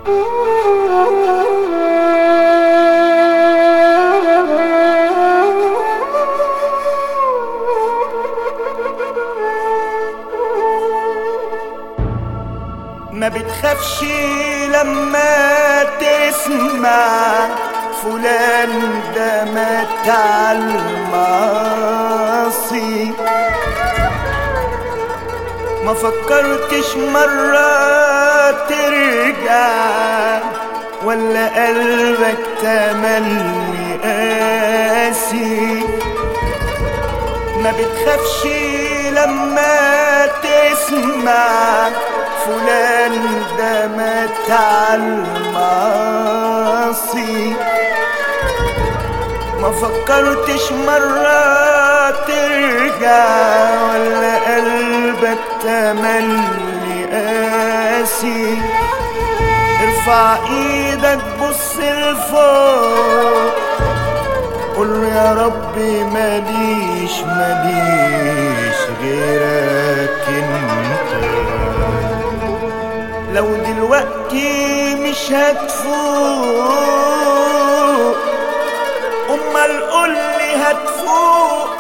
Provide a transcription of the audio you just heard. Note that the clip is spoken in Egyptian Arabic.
ما بتخافش لما تسمع فلان ده مات على المعاصي ما فكرتش مرة ترجع ولا قلبك تملي قاسي ما بتخافش لما تسمع فلان ده مات على المعاصي ما فكرتش مرة ترجع ولا قلبك تملي قاسي ارفع ايدك بص لفوق قول يا ربي ماليش ماليش غيرك انت لو دلوقتي مش هتفوق امال قولي هتفوق